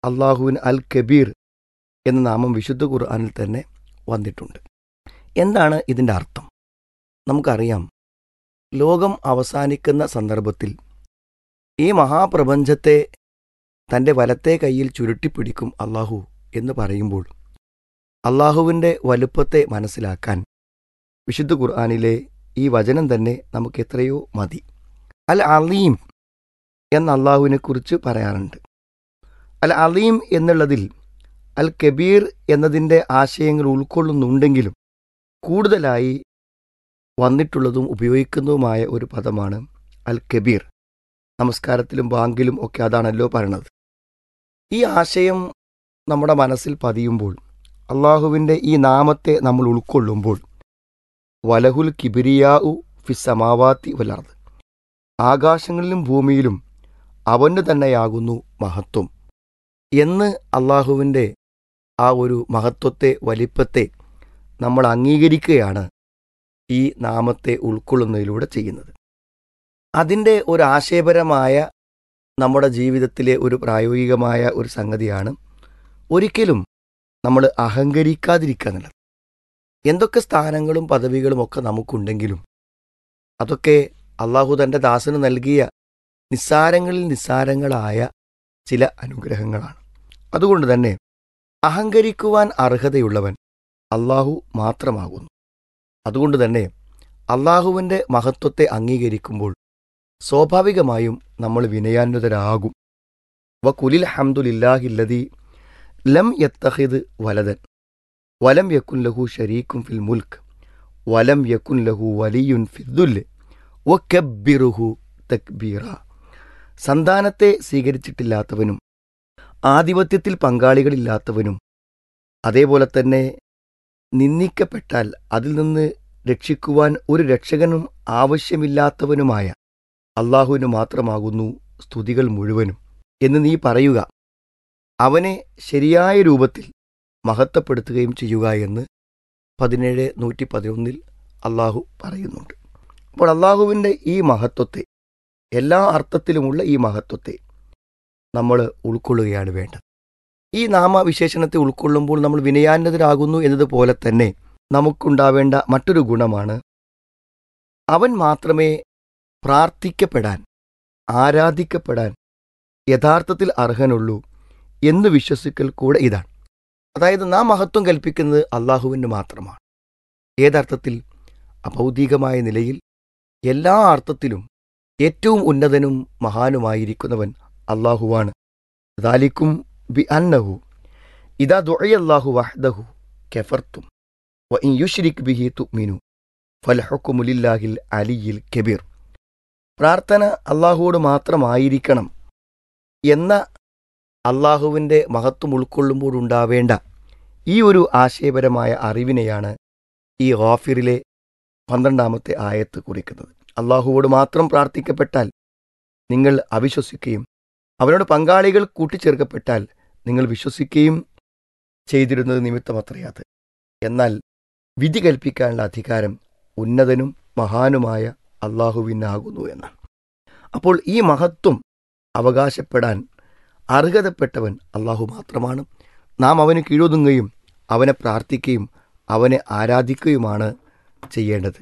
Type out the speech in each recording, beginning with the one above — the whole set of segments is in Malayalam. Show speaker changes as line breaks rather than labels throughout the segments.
അള്ളാഹുവിൻ അൽ കബീർ എന്ന നാമം വിശുദ്ധ ഖുർആനിൽ തന്നെ വന്നിട്ടുണ്ട് എന്താണ് ഇതിൻ്റെ അർത്ഥം നമുക്കറിയാം ലോകം അവസാനിക്കുന്ന സന്ദർഭത്തിൽ ഈ മഹാപ്രപഞ്ചത്തെ തൻ്റെ വലത്തെ കൈയിൽ ചുരുട്ടിപ്പിടിക്കും അള്ളാഹു എന്ന് പറയുമ്പോൾ അള്ളാഹുവിൻ്റെ വലുപ്പത്തെ മനസ്സിലാക്കാൻ വിശുദ്ധ ഖുർആാനിലെ ഈ വചനം തന്നെ നമുക്ക് എത്രയോ മതി അൽ അലീം എന്ന അള്ളാഹുവിനെക്കുറിച്ച് പറയാറുണ്ട് അൽ അലീം എന്നുള്ളതിൽ അൽ കബീർ എന്നതിൻ്റെ ആശയങ്ങൾ ഉൾക്കൊള്ളുന്നുണ്ടെങ്കിലും കൂടുതലായി വന്നിട്ടുള്ളതും ഉപയോഗിക്കുന്നതുമായ ഒരു പദമാണ് അൽ കബീർ നമസ്കാരത്തിലും ബാങ്കിലും ഒക്കെ അതാണല്ലോ പറയണത് ഈ ആശയം നമ്മുടെ മനസ്സിൽ പതിയുമ്പോൾ അള്ളാഹുവിൻ്റെ ഈ നാമത്തെ നമ്മൾ ഉൾക്കൊള്ളുമ്പോൾ വലഹുൽ കിബിരിയാഉ ഫിസമാവാത്തി വലർന്ന് ആകാശങ്ങളിലും ഭൂമിയിലും അവന് തന്നെയാകുന്നു മഹത്വം എന്ന് അള്ളാഹുവിൻ്റെ ആ ഒരു മഹത്വത്തെ വലിപ്പത്തെ നമ്മൾ അംഗീകരിക്കുകയാണ് ഈ നാമത്തെ ഉൾക്കൊള്ളുന്നതിലൂടെ ചെയ്യുന്നത് അതിൻ്റെ ഒരു ആശയപരമായ നമ്മുടെ ജീവിതത്തിലെ ഒരു പ്രായോഗികമായ ഒരു സംഗതിയാണ് ഒരിക്കലും നമ്മൾ അഹങ്കരിക്കാതിരിക്കുക എന്നുള്ളത് എന്തൊക്കെ സ്ഥാനങ്ങളും പദവികളും ഒക്കെ നമുക്കുണ്ടെങ്കിലും അതൊക്കെ അള്ളാഹു തൻ്റെ ദാസന് നൽകിയ നിസ്സാരങ്ങളിൽ നിസ്സാരങ്ങളായ ചില അനുഗ്രഹങ്ങളാണ് അതുകൊണ്ട് തന്നെ അഹങ്കരിക്കുവാൻ അർഹതയുള്ളവൻ അള്ളാഹു മാത്രമാകുന്നു അതുകൊണ്ട് തന്നെ അള്ളാഹുവിൻ്റെ മഹത്വത്തെ അംഗീകരിക്കുമ്പോൾ സ്വാഭാവികമായും നമ്മൾ വിനയാന്വിതരാകും വ കുലിൽ ഹംദുലില്ലാഹില്ലതി ലം യത്തഹിദ് വലതൻ വലം യക്കുൻ ലഹു ഷരീക്കും ഫിൽ മുൽക്ക് വലം യക്കുൻ ലഹു വലിയുൻ ഫിദ്ദുല് വ കബ്ബിറുഹു തക്ബീറ സന്താനത്തെ സ്വീകരിച്ചിട്ടില്ലാത്തവനും ആധിപത്യത്തിൽ പങ്കാളികളില്ലാത്തവനും അതേപോലെ തന്നെ നിന്ദിക്കപ്പെട്ടാൽ അതിൽ നിന്ന് രക്ഷിക്കുവാൻ ഒരു രക്ഷകനും ആവശ്യമില്ലാത്തവനുമായ അള്ളാഹുവിന് മാത്രമാകുന്നു സ്തുതികൾ മുഴുവനും എന്ന് നീ പറയുക അവനെ ശരിയായ രൂപത്തിൽ മഹത്വപ്പെടുത്തുകയും ചെയ്യുക എന്ന് പതിനേഴ് നൂറ്റി പതിനൊന്നിൽ അള്ളാഹു പറയുന്നുണ്ട് അപ്പോൾ അള്ളാഹുവിൻ്റെ ഈ മഹത്വത്തെ എല്ലാ അർത്ഥത്തിലുമുള്ള ഈ മഹത്വത്തെ നമ്മൾ ഉൾക്കൊള്ളുകയാണ് വേണ്ടത് ഈ നാമവിശേഷണത്തെ ഉൾക്കൊള്ളുമ്പോൾ നമ്മൾ വിനയാന്വിതരാകുന്നു എന്നതുപോലെ തന്നെ നമുക്കുണ്ടാവേണ്ട മറ്റൊരു ഗുണമാണ് അവൻ മാത്രമേ പ്രാർത്ഥിക്കപ്പെടാൻ ആരാധിക്കപ്പെടാൻ യഥാർത്ഥത്തിൽ അർഹനുള്ളൂ എന്ന് വിശ്വസിക്കൽ കൂടെ ഇതാണ് അതായത് നാം മഹത്വം കൽപ്പിക്കുന്നത് അള്ളാഹുവിന് മാത്രമാണ് ഏതർത്ഥത്തിൽ അഭൗതികമായ നിലയിൽ എല്ലാ അർത്ഥത്തിലും ഏറ്റവും ഉന്നതനും മഹാനുമായിരിക്കുന്നവൻ അള്ളാഹുവാണ് ദാലിക്കും ബി അന്നഹു ഇതാ ദുഴയല്ലാഹു വഹ്ദഹു കെഫർത്തും വ ഇൻ യുഷ്രിക് ബിഹി തുമിനു ഫൽഹുക്കുമുലില്ലാഹിൽ അലിയിൽ കെബീർ പ്രാർത്ഥന അള്ളാഹുവോട് മാത്രമായിരിക്കണം എന്ന അള്ളാഹുവിൻ്റെ മഹത്വം ഉൾക്കൊള്ളുമ്പോൾ ഉണ്ടാവേണ്ട ഈ ഒരു ആശയപരമായ അറിവിനെയാണ് ഈ ഗാഫിറിലെ പന്ത്രണ്ടാമത്തെ ആയത്ത് കുറിക്കുന്നത് അള്ളാഹുവോട് മാത്രം പ്രാർത്ഥിക്കപ്പെട്ടാൽ നിങ്ങൾ അവിശ്വസിക്കുകയും അവനോട് പങ്കാളികൾ കൂട്ടിച്ചേർക്കപ്പെട്ടാൽ നിങ്ങൾ വിശ്വസിക്കുകയും ചെയ്തിരുന്നത് നിമിത്തമത്രയാത് എന്നാൽ വിധി കൽപ്പിക്കാനുള്ള അധികാരം ഉന്നതനും മഹാനുമായ അള്ളാഹുവിനാകുന്നു എന്നാണ് അപ്പോൾ ഈ മഹത്വം അവകാശപ്പെടാൻ അർഹതപ്പെട്ടവൻ അള്ളാഹു മാത്രമാണ് നാം അവന് കീഴൊതുങ്ങുകയും അവനെ പ്രാർത്ഥിക്കുകയും അവനെ ആരാധിക്കുകയുമാണ് ചെയ്യേണ്ടത്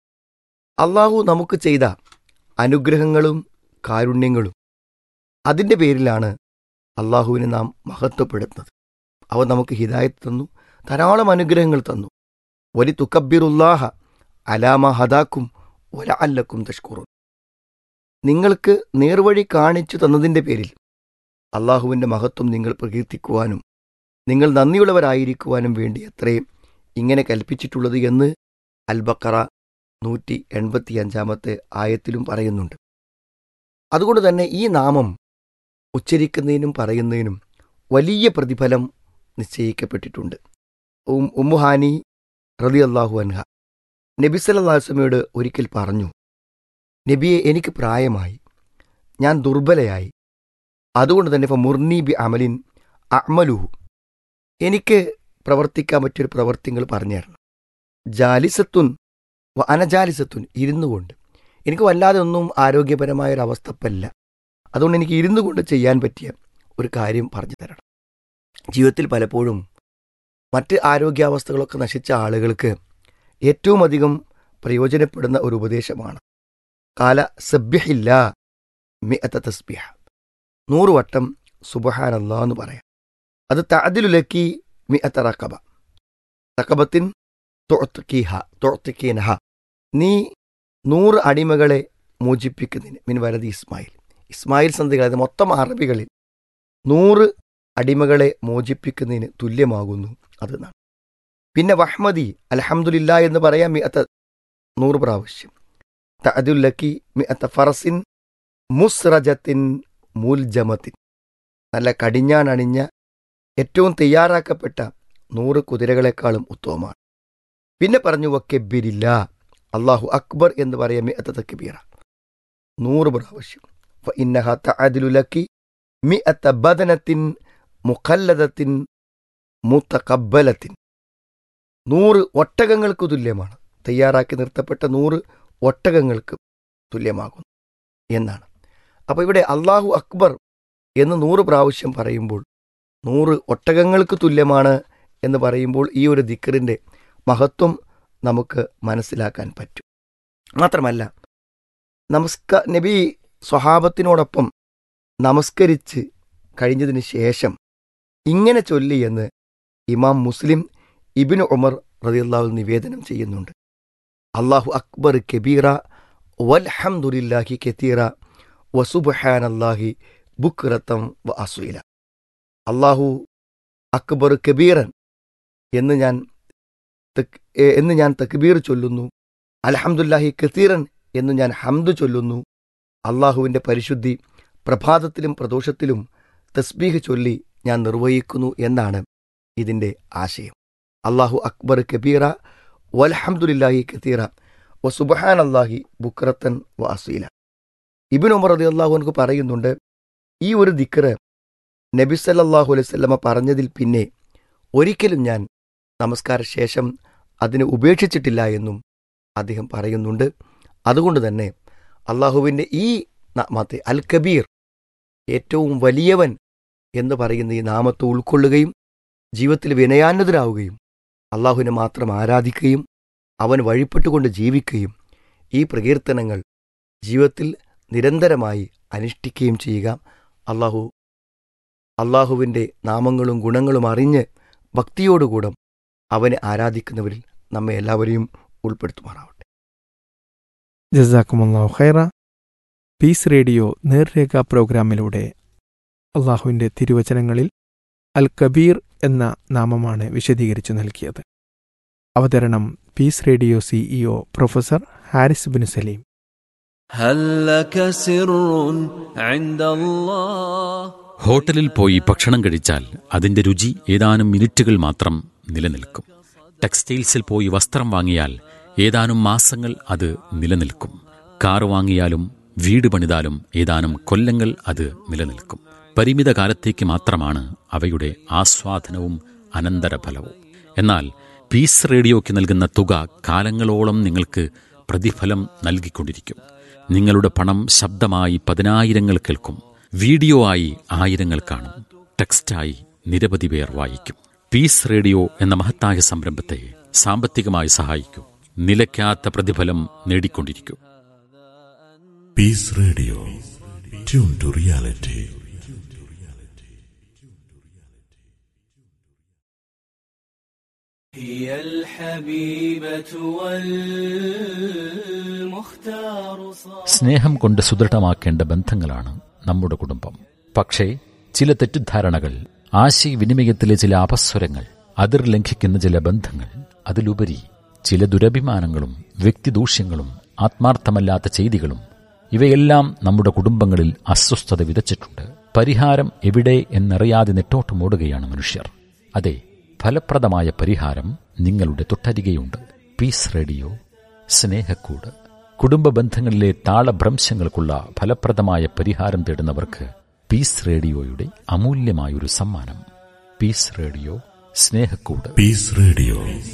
അള്ളാഹു നമുക്ക് ചെയ്ത അനുഗ്രഹങ്ങളും കാരുണ്യങ്ങളും അതിൻ്റെ പേരിലാണ് അള്ളാഹുവിനെ നാം മഹത്വപ്പെടുത്തുന്നത് അവൻ നമുക്ക് ഹിദായത്ത് തന്നു ധാരാളം അനുഗ്രഹങ്ങൾ തന്നു വലി തുക്കബിറുല്ലാഹ അലാമ ഹദാക്കും ഒല അല്ലക്കും തഷ്കുറുൻ നിങ്ങൾക്ക് നേർവഴി കാണിച്ചു തന്നതിൻ്റെ പേരിൽ അള്ളാഹുവിൻ്റെ മഹത്വം നിങ്ങൾ പ്രകീർത്തിക്കുവാനും നിങ്ങൾ നന്ദിയുള്ളവരായിരിക്കുവാനും വേണ്ടി എത്രയും ഇങ്ങനെ കൽപ്പിച്ചിട്ടുള്ളത് എന്ന് അൽബക്കറ നൂറ്റി എൺപത്തിയഞ്ചാമത്തെ ആയത്തിലും പറയുന്നുണ്ട് അതുകൊണ്ട് തന്നെ ഈ നാമം ഉച്ചരിക്കുന്നതിനും പറയുന്നതിനും വലിയ പ്രതിഫലം നിശ്ചയിക്കപ്പെട്ടിട്ടുണ്ട് ഉം ഉമ്മുഹാനി റതി അള്ളാഹു അൻഹ നബി സല്ലാസ്മയോട് ഒരിക്കൽ പറഞ്ഞു നബിയെ എനിക്ക് പ്രായമായി ഞാൻ ദുർബലയായി അതുകൊണ്ട് തന്നെ ഇപ്പം മുർനി ബി അമലിൻ അമലുഹു എനിക്ക് പ്രവർത്തിക്കാൻ പറ്റിയൊരു പ്രവർത്തികൾ പറഞ്ഞു തരണം ജാലിസത്തുൻ വ അനജാലിസത്തുൻ ഇരുന്നു കൊണ്ട് എനിക്ക് വല്ലാതെ ഒന്നും ആരോഗ്യപരമായ ഒരു അവസ്ഥപ്പല്ല അതുകൊണ്ട് എനിക്ക് ഇരുന്നു കൊണ്ട് ചെയ്യാൻ പറ്റിയ ഒരു കാര്യം പറഞ്ഞു തരണം ജീവിതത്തിൽ പലപ്പോഴും മറ്റ് ആരോഗ്യാവസ്ഥകളൊക്കെ നശിച്ച ആളുകൾക്ക് ഏറ്റവും അധികം പ്രയോജനപ്പെടുന്ന ഒരു ഉപദേശമാണ് കാല സബ്യഹില്ല മിഅത്ത തസ്ബിഹ നൂറ് വട്ടം സുബഹാനല്ലാ എന്ന് പറയാം അത് തഅദിലുലക്കി മിഅത്ത റക്കബ റക്കബത്തിൻ തൊഴത്തുക്കീഹ തൊഴത്തുക്കീനഹ നീ നൂറ് അടിമകളെ മോചിപ്പിക്കുന്നതിന് മിൻ വലതി ഇസ്മായിൽ ഇസ്മായിൽ സന്ധികൾ അത് മൊത്തം അറബികളിൽ നൂറ് അടിമകളെ മോചിപ്പിക്കുന്നതിന് തുല്യമാകുന്നു അതെന്നാണ് പിന്നെ വഹ്മദി അലഹമുല്ല എന്ന് പറയാം മിഅത്ത നൂറ് പ്രാവശ്യം തഅദുല്ലക്കി മിഅത്ത ഫറസിൻ മുസ്റജത്തിൻ മൂൽജമത്തിൻ നല്ല കടിഞ്ഞാൻ അണിഞ്ഞ ഏറ്റവും തയ്യാറാക്കപ്പെട്ട നൂറ് കുതിരകളെക്കാളും ഉത്തമമാണ് പിന്നെ പറഞ്ഞു വക്കെബിരില്ല അള്ളാഹു അക്ബർ എന്ന് പറയാം മിഅത്ത തക്ബീറ നൂറ് പ്രാവശ്യം ഇന്നഹ തഅദിലുലക്കി മിഅത്ത ബദനത്തിൻ മുഖല്ലദത്തിൻ മുത്തക്കബലത്തിൻ നൂറ് ഒട്ടകങ്ങൾക്ക് തുല്യമാണ് തയ്യാറാക്കി നിർത്തപ്പെട്ട നൂറ് ഒട്ടകങ്ങൾക്ക് തുല്യമാകുന്നു എന്നാണ് അപ്പോൾ ഇവിടെ അള്ളാഹു അക്ബർ എന്ന് നൂറ് പ്രാവശ്യം പറയുമ്പോൾ നൂറ് ഒട്ടകങ്ങൾക്ക് തുല്യമാണ് എന്ന് പറയുമ്പോൾ ഈ ഒരു ദിക്കറിൻ്റെ മഹത്വം നമുക്ക് മനസ്സിലാക്കാൻ പറ്റും മാത്രമല്ല നമസ്ക നബി സ്വഹാബത്തിനോടൊപ്പം നമസ്കരിച്ച് കഴിഞ്ഞതിന് ശേഷം ഇങ്ങനെ ചൊല്ലി എന്ന് ഇമാം മുസ്ലിം ഇബിന് ഉമർ റതിയല്ലാഹു നിവേദനം ചെയ്യുന്നുണ്ട് അള്ളാഹു അക്ബർ കബീറ വൽഹംദുലില്ലാഹി കെത്തീറ വസുബഹാനല്ലാഹി ബുക്രത്തം വ അസുയില അള്ളാഹു അക്ബർ കബീറൻ എന്ന് ഞാൻ തക്- ഏ, എന്ന് ഞാൻ തക്ബീർ ചൊല്ലുന്നു അൽഹംദുല്ലാഹി കത്തീറൻ എന്ന് ഞാൻ ഹംദ് ചൊല്ലുന്നു അള്ളാഹുവിൻ്റെ പരിശുദ്ധി പ്രഭാതത്തിലും പ്രദോഷത്തിലും തസ്ബീഹ് ചൊല്ലി ഞാൻ നിർവഹിക്കുന്നു എന്നാണ് ഇതിൻ്റെ ആശയം അള്ളാഹു അക്ബർ കബീറ വൽഹംദുലില്ലാഹി കത്തീറ വ സുബഹാൻ അള്ളാഹി ബുക്രത്തൻ വ അസീല ഇബിൻ ഉമർ റതി അള്ളാഹുനക്ക് പറയുന്നുണ്ട് ഈ ഒരു ദിക്റ് നബി സല്ലല്ലാഹു അലൈഹി വസല്ലമ പറഞ്ഞതിൽ പിന്നെ ഒരിക്കലും ഞാൻ നമസ്കാര ശേഷം അതിനെ ഉപേക്ഷിച്ചിട്ടില്ല എന്നും അദ്ദേഹം പറയുന്നുണ്ട് അതുകൊണ്ട് തന്നെ അള്ളാഹുവിൻ്റെ ഈ നാമത്തെ അൽ കബീർ ഏറ്റവും വലിയവൻ എന്ന് പറയുന്ന ഈ നാമത്തെ ഉൾക്കൊള്ളുകയും ജീവിതത്തിൽ വിനയാന്വിതരാവുകയും അള്ളാഹുവിനെ മാത്രം ആരാധിക്കുകയും അവൻ വഴിപ്പെട്ടുകൊണ്ട് ജീവിക്കുകയും ഈ പ്രകീർത്തനങ്ങൾ ജീവിതത്തിൽ നിരന്തരമായി അനുഷ്ഠിക്കുകയും ചെയ്യുക അള്ളാഹു അള്ളാഹുവിൻ്റെ നാമങ്ങളും ഗുണങ്ങളും അറിഞ്ഞ് ഭക്തിയോടുകൂടം അവനെ ആരാധിക്കുന്നവരിൽ നമ്മെ എല്ലാവരെയും ഉൾപ്പെടുത്തുമാറാവട്ടെ
ജസാക്കുമല്ലാഹു ഖൈറ പീസ് റേഡിയോ നേർരേഖ പ്രോഗ്രാമിലൂടെ അള്ളാഹുവിൻ്റെ തിരുവചനങ്ങളിൽ അൽ കബീർ എന്ന നാമമാണ് വിശദീകരിച്ചു നൽകിയത് അവതരണം peace radio CEO professor Haris bin Salim
هل لك سر عند الله
ഹോട്ടലിൽ പോയി ഭക്ഷണം കഴിച്ചാൽ അതിന്റെ രുചി ഏതാനും മിനിറ്റുകൾ മാത്രം നിലനിൽക്കും ടെക്സ്റ്റൈൽസിൽ പോയി വസ്ത്രം വാങ്ങിയാൽ ഏതാനും മാസങ്ങൾ അത് നിലനിൽക്കും കാർ വാങ്ങിയാലും വീട് പണിതാലും ഏതാനും കൊല്ലങ്ങൾ അത് നിലനിൽക്കും പരിമിത കാലത്തേക്ക് മാത്രമാണ് അവയുടെ ആസ്വാദനവും അനന്തരഫലവും എന്നാൽ പീസ് റേഡിയോയ്ക്ക് നൽകുന്ന തുക കാലങ്ങളോളം നിങ്ങൾക്ക് പ്രതിഫലം നൽകിക്കൊണ്ടിരിക്കും നിങ്ങളുടെ പണം ശബ്ദമായി പതിനായിരങ്ങൾ കേൾക്കും വീഡിയോ ആയി ആയിരങ്ങൾ കാണും ടെക്സ്റ്റായി നിരവധി പേർ വായിക്കും പീസ് റേഡിയോ എന്ന മഹത്തായ സംരംഭത്തെ സാമ്പത്തികമായി സഹായിക്കൂ നിലയ്ക്കാത്ത പ്രതിഫലം നേടിക്കൊണ്ടിരിക്കൂ
Peace Radio. Tune to reality.
هي الحبيبة والمختار صار
സ്നേഹം കൊണ്ട് സുദൃഢമാക്കേണ്ട ബന്ധങ്ങളാണ് നമ്മുടെ കുടുംബം പക്ഷേ ചില തെറ്റിദ്ധാരണകൾ ആശയവിനിമയത്തിലെ ചില അപസ്വരങ്ങൾ അതിർ ലംഘിക്കുന്ന ചില ബന്ധങ്ങൾ അതിലുപരി ചില ദുരഭിമാനങ്ങളും വ്യക്തിദൂഷ്യങ്ങളും ആത്മാർത്ഥമല്ലാത്ത ചെയ്തികളും ഇവയെല്ലാം നമ്മുടെ കുടുംബങ്ങളിൽ അസ്വസ്ഥത വിതച്ചിട്ടുണ്ട് പരിഹാരം എവിടെ എന്നറിയാതെ നെട്ടോട്ടമോടുകയാണ് മനുഷ്യർ അതെ ഫലപ്രദമായ പരിഹാരം നിങ്ങളുടെ തൊട്ടരികെയുണ്ട് പീസ് റേഡിയോ സ്നേഹക്കൂട് കുടുംബ ബന്ധങ്ങളിലെ താളഭ്രംശങ്ങൾക്കുള്ള ഫലപ്രദമായ പരിഹാരം തേടുന്നവർക്ക് പീസ് റേഡിയോയുടെ അമൂല്യമായൊരു സമ്മാനം പീസ് റേഡിയോ സ്നേഹക്കൂട്
Peace Radio.